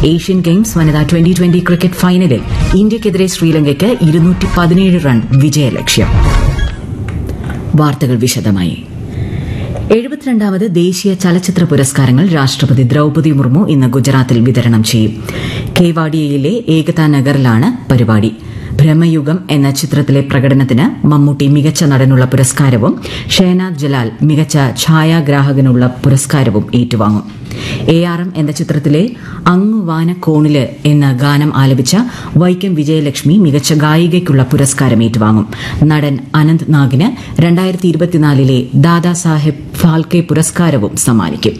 Asian games വനിതാ twenty twenty cricket ഫൈനലിൽ ഇന്ത്യയ്ക്കെതിരെ ശ്രീലങ്കയ്ക്ക് ഇരുന്നൂറ്റി പതിനേഴ് റൺ വിജയലക്ഷ്യം വാർത്തകൾ വിശദമായി എഴുപത്തിരണ്ടാമത് ദേശീയ ചലച്ചിത്ര പുരസ്കാരങ്ങൾ രാഷ്ട്രപതി ദ്രൌപതി മുർമു ഇന്ന് ഗുജറാത്തിൽ വിതരണം ചെയ്യും കേവാഡിയയിലെ ഏകതാ നഗറിലാണ് പരിപാടി ഭ്രമയുഗം എന്ന ചിത്രത്തിലെ പ്രകടനത്തിന് മമ്മൂട്ടി മികച്ച നടനുള്ള പുരസ്കാരവും ഷേനാദ് ജലാൽ മികച്ച ഛായാഗ്രാഹകനുള്ള പുരസ്കാരവും ഏറ്റുവാങ്ങും എ ആർ എം എന്ന ചിത്രത്തിലെ അങ്ങു വാനക്കോണില് എന്ന ഗാനം ആലപിച്ച വൈക്കം വിജയലക്ഷ്മി മികച്ച ഗായികയ്ക്കുള്ള പുരസ്കാരം ഏറ്റുവാങ്ങും നടൻ അനന്ത് നാഗിന് രണ്ടായിരത്തി ഇരുപത്തിനാലിലെ ദാദാസാഹേബ് ഫാൽക്കെ പുരസ്കാരവും സമ്മാനിക്കും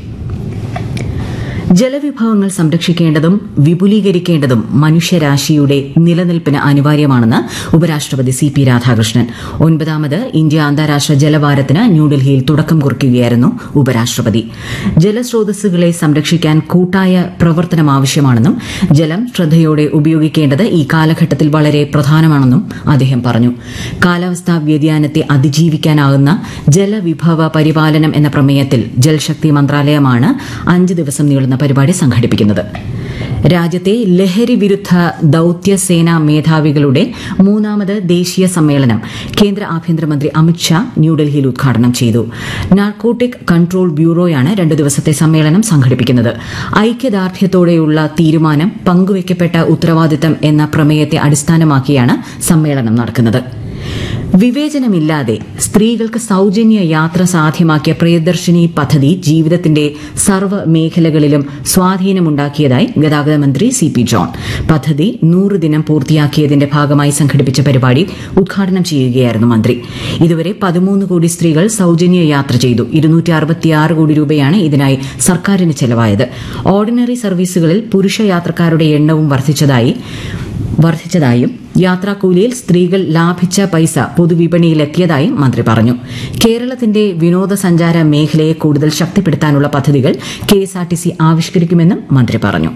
ജലവിഭവങ്ങൾ സംരക്ഷിക്കേണ്ടതും വിപുലീകരിക്കേണ്ടതും മനുഷ്യരാശിയുടെ നിലനിൽപ്പിന് അനിവാര്യമാണെന്ന് ഉപരാഷ്ട്രപതി സി പി രാധാകൃഷ്ണൻ ഒൻപതാമത് ഇന്ത്യ അന്താരാഷ്ട്ര ജലവാരത്തിന് ന്യൂഡൽഹിയിൽ തുടക്കം കുറിക്കുകയായിരുന്നു ഉപരാഷ്ട്രപതി ജലസ്രോതസ്സുകളെ സംരക്ഷിക്കാൻ കൂട്ടായ പ്രവർത്തനം ആവശ്യമാണെന്നും ജലം ശ്രദ്ധയോടെ ഉപയോഗിക്കേണ്ടത് ഈ കാലഘട്ടത്തിൽ വളരെ പ്രധാനമാണെന്നും അദ്ദേഹം പറഞ്ഞു കാലാവസ്ഥാ വ്യതിയാനത്തെ അതിജീവിക്കാനാകുന്ന ജലവിഭവ പരിപാലനം എന്ന പ്രമേയത്തിൽ ജൽശക്തി മന്ത്രാലയമാണ് അഞ്ച് ദിവസം നീളുന്ന പരിപാടി സംഘടിപ്പിക്കുന്നത് രാജ്യത്തെ ലഹരി വിരുദ്ധ ദൌത്യസേനാ മേധാവികളുടെ മൂന്നാമത് ദേശീയ സമ്മേളനം കേന്ദ്ര ആഭ്യന്തരമന്ത്രി അമിത്ഷാ ന്യൂഡൽഹിയിൽ ഉദ്ഘാടനം ചെയ്തു നാർക്കോട്ടിക് കൺട്രോൾ ബ്യൂറോയാണ് രണ്ടു ദിവസത്തെ സമ്മേളനം സംഘടിപ്പിക്കുന്നത് ഐക്യദാർഢ്യത്തോടെയുള്ള തീരുമാനം പങ്കുവയ്ക്കപ്പെട്ട ഉത്തരവാദിത്തം എന്ന പ്രമേയത്തെ അടിസ്ഥാനമാക്കിയാണ് സമ്മേളനം നടക്കുന്നത് വിവേചനമില്ലാതെ സ്ത്രീകൾക്ക് സൌജന്യ യാത്ര സാധ്യമാക്കിയ പ്രിയദർശിനി പദ്ധതി ജീവിതത്തിന്റെ സർവ്വ മേഖലകളിലും സ്വാധീനമുണ്ടാക്കിയതായി ഗതാഗത മന്ത്രി സി പി ജോൺ പദ്ധതി നൂറ് ദിനം പൂർത്തിയാക്കിയതിന്റെ ഭാഗമായി സംഘടിപ്പിച്ച പരിപാടി ഉദ്ഘാടനം ചെയ്യുകയായിരുന്നു മന്ത്രി ഇതുവരെ പതിമൂന്ന് കോടി സ്ത്രീകൾ സൌജന്യ യാത്ര ചെയ്തു ഇരുന്നൂറ്റി അറുപത്തിയാറ് കോടി രൂപയാണ് ഇതിനായി സർക്കാരിന് ചെലവായത് ഓർഡിനറി സർവീസുകളിൽ പുരുഷ യാത്രക്കാരുടെ എണ്ണവും വർദ്ധിച്ചതായി വർദ്ധിച്ചതായും യാത്രാക്കൂലിയിൽ സ്ത്രീകൾ ലാഭിച്ച പൈസ പൊതുവിപണിയിലെത്തിയതായും മന്ത്രി പറഞ്ഞു കേരളത്തിന്റെ വിനോദസഞ്ചാര മേഖലയെ കൂടുതൽ ശക്തിപ്പെടുത്താനുള്ള പദ്ധതികൾ കെഎസ്ആർടിസി ആവിഷ്കരിക്കുമെന്നും മന്ത്രി പറഞ്ഞു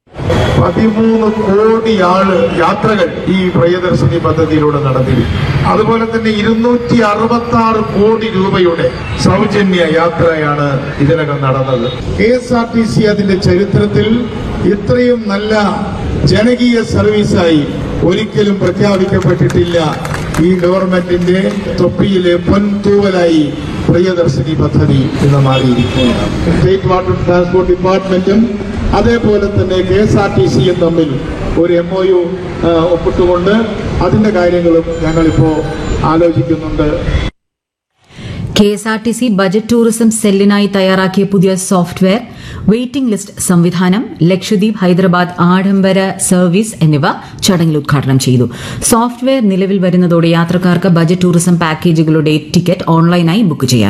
പതിമൂന്ന് കോടി ആള് യാത്രകൾ ഈ പ്രിയദർശിനി പദ്ധതിയിലൂടെ നടത്തി അതുപോലെ തന്നെ ഇരുന്നൂറ്റി അറുപത്തി ആറ് കോടി രൂപയുടെ സൗജന്യ യാത്രയാണ് ഇതിനകം നടന്നത് K S R T C അതിന്റെ ചരിത്രത്തിൽ ഇത്രയും നല്ല ജനകീയ സർവീസായി ഒരിക്കലും പ്രഖ്യാപിക്കപ്പെട്ടിട്ടില്ല ഈ ഗവൺമെന്റിന്റെ തൊപ്പിയിലെ പൊൻതൂവലായി പ്രിയദർശിനി പദ്ധതി ഇന്ന് മാറിയിരിക്കുകയാണ് സ്റ്റേറ്റ് വാട്ടർ ട്രാൻസ്പോർട്ട് ഡിപ്പാർട്ട്മെന്റും അതേപോലെ തന്നെ കെ എസ് ആർ ടി സിയും തമ്മിൽ ഒരു എം ഒ യു ഒപ്പിട്ടുകൊണ്ട് അതിന്റെ കാര്യങ്ങളും ഞങ്ങളിപ്പോ ആലോചിക്കുന്നുണ്ട് K S R T C budget tourism സെല്ലിനായി തയ്യാറാക്കിയ പുതിയ സോഫ്റ്റ്വെയർ വെയിറ്റിംഗ് ലിസ്റ്റ് സംവിധാനം ലക്ഷദ്വീപ് ഹൈദരാബാദ് ആഡംബര സർവീസ് എന്നിവ ചടങ്ങിൽ ഉദ്ഘാടനം ചെയ്തു സോഫ്റ്റ്വെയർ നിലവിൽ വരുന്നതോടെ യാത്രക്കാർക്ക് ബജറ്റ് ടൂറിസം പാക്കേജുകളുടെ ടിക്കറ്റ് ഓൺലൈനായി ബുക്ക് ചെയ്യാം